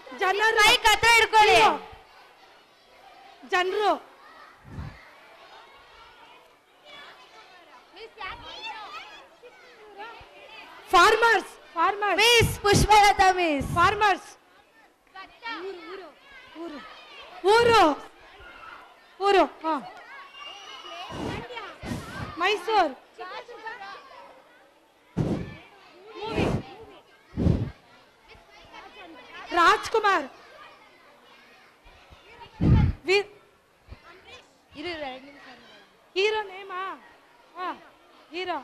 ಜನರು ಮೈಕ್ ಹತ್ರ ಹಿಡ್ಕೊಳ್ಳಿ ಜನರು farmers farmers miss Pushpalatha miss farmers ಊರು ಊರು ಹಾ ಮೈಸೂರು ರಾಜ್ಕುಮಾರ್ ವಿ- ಇರು ಇರು, ಎರಡ್ ನಿಮಿಷ ಇರು. ಹೀರೋ ನೇಮಾ ಹಾ ಹೀರೋ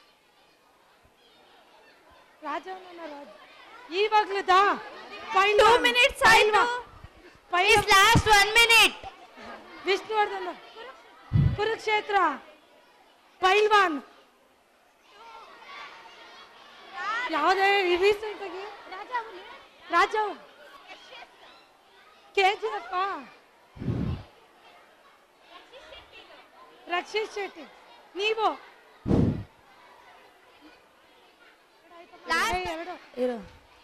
ರಾಜವನ ರಾಜ ಇವಾಗ್ಲದಾ ಟೂ ಮಿನಿಟ್ಸ್ ಆಯ್ತು miss last one minute Vishnuvardhan Kurukshetra Pailwaan ಯಾವುದೇ ರೀಸೆಂಟ್ ಆಗಿ Raja K G F Rakshit Shetty ನೀವು Last- ಎರಡು ಇರು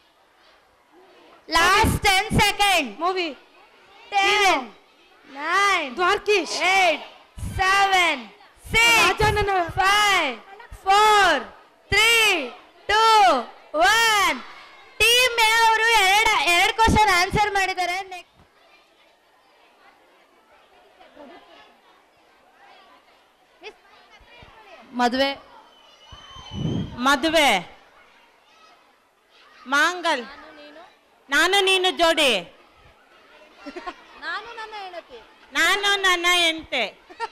last ten second movie ten nine Dwarakish eight seven six ರಾಜನನ್ನ five four three two one team ಅವರು ಎರಡು ಎರಡು ಕ್ವಶನ್ ಆನ್ಸರ್ ಮಾಡಿದ್ದಾರೆ ನೆಕ್ಸ್ಟ್ ಮದುವೆ ಮದುವೆ ಮಾಂಗಲ್ ನಾನು ನೀನು ಜೋಡಿ ನಾನು ನನ್ನ ಹೆಂಡತಿ ನಾನು ನನ್ನ ಎಂಟೆ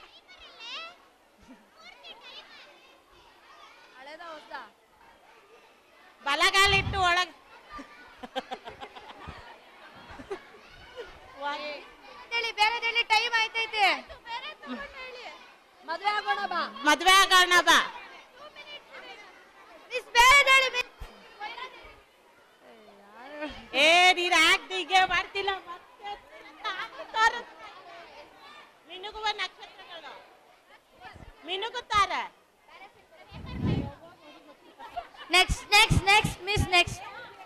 ಹಳೇದ ಹೊಸ ಬಲಗಾಲಿಟ್ಟು ಒಳಗ್ ಹೇಳಿ ಬೇರೆ ಹೇಳಿ ಟೈಮ್ ಆಯ್ತೈತೆ ಮದುವೆ ಆಗೋಣ ಬಾ ಮದ್ವೆ ಆಗೋಣ ಬಾ ಮಿಸ್ ಬೇರೆ ಹೇಳಿ miss. ಏ ನೀನ್ ಆಕ್ಟಿಗೆ ಮಾಡ್ತಿಲ್ಲ ಮತ್ತೆ ತೋರು. ಮಿನುಗುವ ನಕ್ಷತ್ರಗಳು ಮಿನುಗುತ್ತಾರ next next next miss next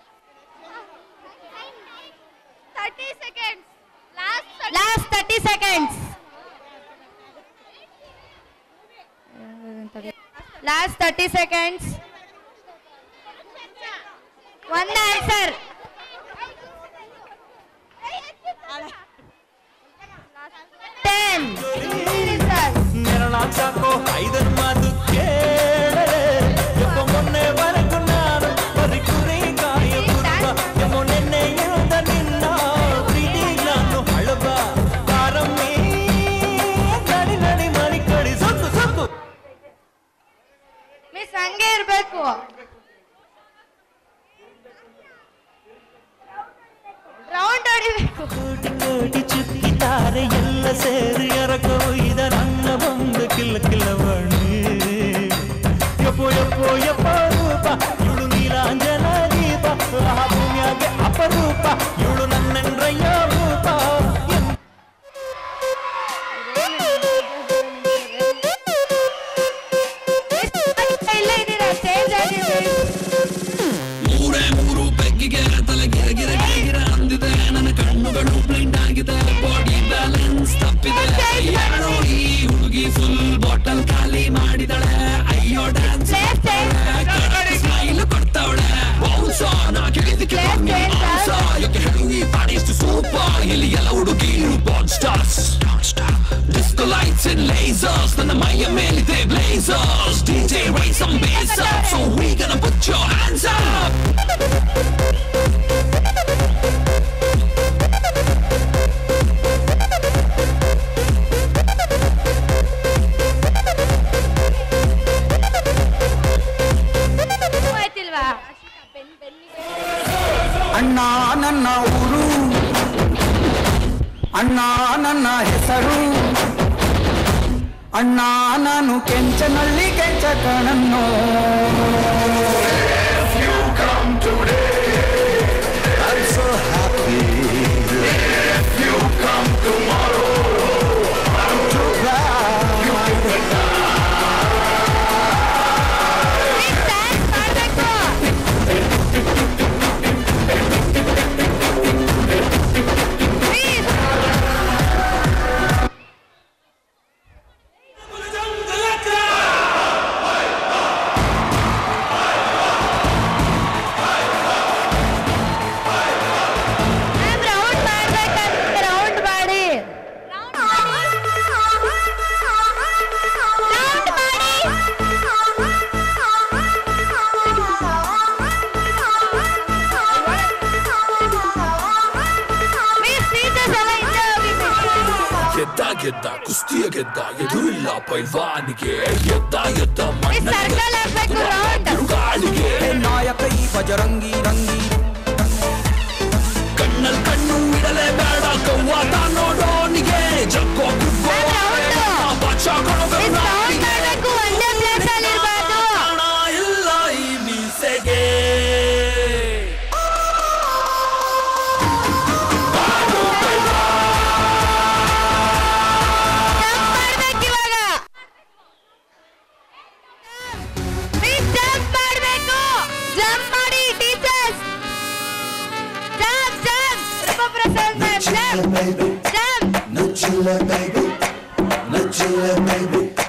thirty seconds last thirty seconds last thirty seconds ಒಂದು ಆನ್ಸರ್ ಟೆನ್ ನೆರಳಾಚಾಕೋ ಐದನ್ ಮಾತು ಕೇಳರೆ ಎಪ್ಪ ಮೊನ್ನೆವರೆಗೂ ನಾನು ಬರೀ ಕುರಿ ಕಾಯ ಎಮ್ಮ ನೆನ್ನೆ ಇರುದ ನಿನ್ನ ಪ್ರೀತಿ ನಾನು ಹಳಬ ಕಾರಮ್ಮಿ ನಡಿ ನಡಿ ಮರಿ ಕಡಿ ಸೊಕ್ಕು ಸೊಕ್ಕು ಮಿಸ್ ಹಂಗೆ ಇರ್ಬೇಕು ರೌಂಡ್ ಹೊಡಿಬೇಕು ಕೋಟಿ ಕೋಟಿ ಚುಕ್ಕಿತಾರೆ ಎಲ್ಲ ಸೇರಿ ಎರಕೊಯ್ದ ನನ್ನ ಬಂದು ಕಿಲ್ಲ ಕಿಲ್ಲವಣಿ ಯಪ್ಪೋ ಯಪ್ಪೋ ಯಪ್ಪ ರೂಪ ಇವಳು ನೀಲಾಂಜನ ದೀಪ ಆ ಭೂಮಿಯಾಗೆ ಅಪರೂಪ ಇವಳು ನನ್ನೆಂಡ್ರಯ್ಯ ರೂಪ ಎನ್- ಇಲ್ಲೇ ಇದ್ದೀರಾ ಚೇಂಜ್ ಆಗಿದ್ದೀವಿ ಮೂರೇ ಮೂರು ಬೆಕ್ಕಿಗೆ ತಲೆ ಗಿರ ಗಿರ ಗಿರ ಗಿರ ಅಂದಿದೆ ನನ್ನ ಕಣ್ಣುಗಳು ಬ್ಲೈಂಡ್ ಆಗಿದೆ ಬಾಡಿ ಬ್ಯಾಲೆನ್ಸ್ ತಪ್ಪಿದೆ ಯಾರೋ ಈ ಹುಡುಗಿ ಫುಲ್ ಬಾಟಲ್ ಖಾಲಿ ಮಾಡಿದಳೆ ಅಯ್ಯೋ ಡ್ಯಾನ್ಸ್ ಸ್ಮೈಲ್ ಕೊಡ್ತಾವಳೆ ಬೌನ್ಸ ನಾ ಕೇಳಿದಕ್ಕೆ ಬೌನ್ಸ ಯಾಕೆ ಹೇಳು ಈ ಬಾಡಿ ಇಷ್ಟು ಸೂಪರ್ ಇಲ್ಲಿ ಎಲ್ಲ ಹುಡುಗಿರು ಬಾನ್ stars Disco lights and lasers ನನ್ನ ಮೈಯ ಮೇಲಿದೆ blazers DJ raise some bass up so we gonna put your hands up ಆಯ್ತಿಲ್ವಾ ಅಣ್ಣ ನನ್ನ ಊರು ಅಣ್ಣ ನನ್ನ ಹೆಸರು ಅಣ್ಣ ನಾನು ಕೆಂಚನಳ್ಳಿ ಕೆಂಚ ಕಣನ್ನು ಡ್ಯಾನ್ಸ್ ಮಾಡ್ಬೇಕು ಗೆದ್ದ ಕುಸ್ತಿಯ ಗೆದ್ದ ಎದುರಿಲ್ಲ ಪೈಲ್ವಾನಿಗೆ ಎದ್ದ ಎದ್ದ ಈ ಮಣ್ಣ ಸರ್ಕಲ್ ಹಾಕ್ಬೇಕು ರೌಂಡ್ ತಿರುಗಾಳಿಗೆ ಹೇ ನಾಯಕ ಈ ಬಜರಂಗಿ ರಂಗಿ ಕಣ್ಣಲ್ ಕಣ್ಣು ಇಡಲೇಬೇಡ ಕವ್ವಾತ ನೋಡೋನಿಗೆ ಜಗ್ಗೋ ಕುಗ್ಗೋ ಈ ಸೌಂಡ್ ಮಾಡ್ಬೇಕು ಒಂದೇ ಪ್ಲೇಸ್ ಅಲ್ಲಿ ಇರ್ಬಾರ್ದು ಹಣ ಇಲ್ಲ ಈ ಮೀಸೆಗೆ ಜಂಪ್ ಮಾಡ್ಬೇಕು ಇವಾಗ ಜಂಪ್ ಮಾಡ್ಬೇಕು ಜಂಪ್ ಮಾಡಿ teachers jump jump Roopaprasad ma'am jump jump Nutella baby, Nutella baby,